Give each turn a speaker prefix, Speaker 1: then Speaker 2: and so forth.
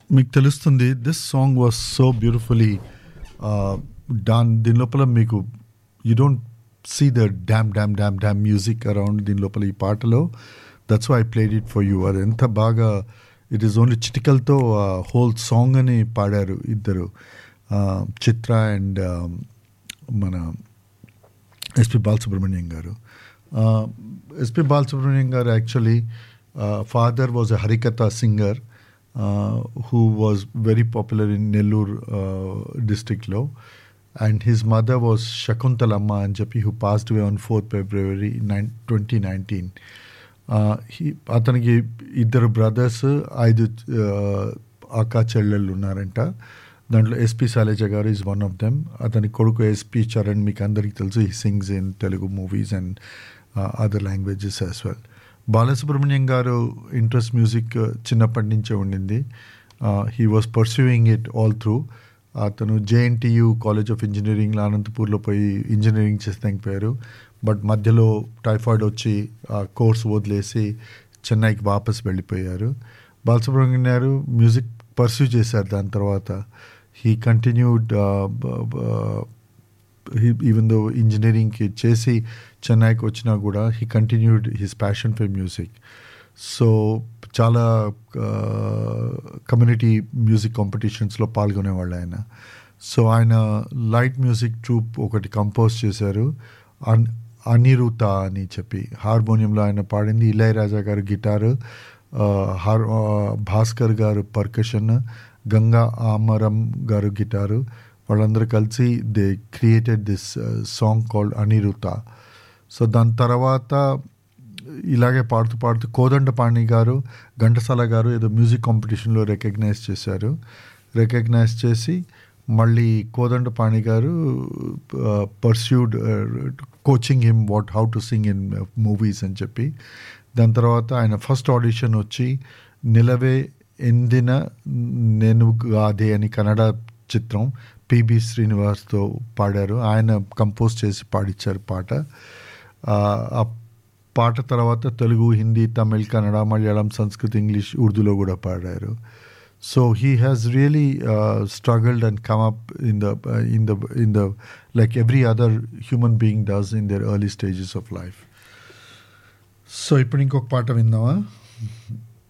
Speaker 1: మీకు తెలుస్తుంది this song was so beautifully done దీని లోపల మీకు you don't see the dam dam dam dam music around దీని లోపల ఈ పాటలో that's I played it for you అది ఎంత బాగా ఇట్ ఈస్ ఓన్లీ చిటికల్తో హోల్ సాంగ్ అని పాడారు ఇద్దరు uh, చిత్ర అండ్ మన ఎస్పి బాలసుబ్రహ్మణ్యం గారు ఎస్పి బాలసుబ్రహ్మణ్యం గారు actually father was a Harikatha singer who was very popular in Nellore డిస్ట్రిక్ట్లో and his mother was Shakuntalamma అని చెప్పి who passed way on fourth February nine twenty nineteen అతనికి ఇద్దరు బ్రదర్స్ ఐదు uh, అక్క చెల్లెళ్ళు ఉన్నారంట దాంట్లో ఎస్పి శైలజ గారు ఈజ్ వన్ ఆఫ్ దెమ్ అతని కొడుకు ఎస్పి చరణ్ మీకు అందరికీ తెలుసు he sings in Telugu movies and other languages as well Balasubrahmanyam గారు ఇంట్రెస్ట్ మ్యూజిక్ చిన్నప్పటి నుంచే ఉండింది he was pursuing it all through అతను జేఎన్టీయు కాలేజ్ ఆఫ్ ఇంజనీరింగ్ అనంతపూర్లో పోయి ఇంజనీరింగ్ చేస్తానికి పోయారు బట్ మధ్యలో టైఫాయిడ్ వచ్చి ఆ కోర్స్ వదిలేసి చెన్నైకి వాపస్ వెళ్ళిపోయారు బాలసుబ్రహ్మణ్యం గారు మ్యూజిక్ పర్సూ చేశారు దాని తర్వాత హీ కంటిన్యూడ్ ఈవెన్ దో ఇంజనీరింగ్కి చేసి చెన్నైకి వచ్చినా కూడా he continued his passion for music so చాలా కమ్యూనిటీ మ్యూజిక్ కాంపిటీషన్స్లో పాల్గొనేవాళ్ళు ఆయన సో ఆయన లైట్ మ్యూజిక్ ట్రూప్ ఒకటి కంపోజ్ చేశారు అన్ అనిరుత అని చెప్పి హార్మోనియంలో ఆయన పాడింది ఇళయరాజా గారు గిటారు హార్ భాస్కర్ గారు పర్కషన్ గంగా ఆమరం గారు గిటారు వాళ్ళందరూ కలిసి they created this song called Anirutha so దాని తర్వాత ఇలాగే పాడుతూ పాడుతూ కోదండపాణి గారు ఘంటసాల గారు ఏదో మ్యూజిక్ కాంపిటీషన్లో రికగ్నైజ్ చేశారు రికగ్నైజ్ చేసి మళ్ళీ కోదండపాణి గారు pursued coaching him what how to sing in movies అని చెప్పి దాని తర్వాత ఆయన ఫస్ట్ ఆడిషన్ వచ్చి నిలవే ఎందిన నేను గాదే అని కన్నడ చిత్రం పిబి శ్రీనివాస్తో పాడారు ఆయన కంపోజ్ చేసి పాడిచ్చారు పాట ఆ పాట తర్వాత తెలుగు హిందీ తమిళ్ కన్నడ మలయాళం సంస్కృత్ ఇంగ్లీష్ ఉర్దూలో కూడా పాడారు so he has really struggled and come up in the in the in the like every other human being does in their early stages of life so ఇప్పుడు ఇంకొక పాట విందామా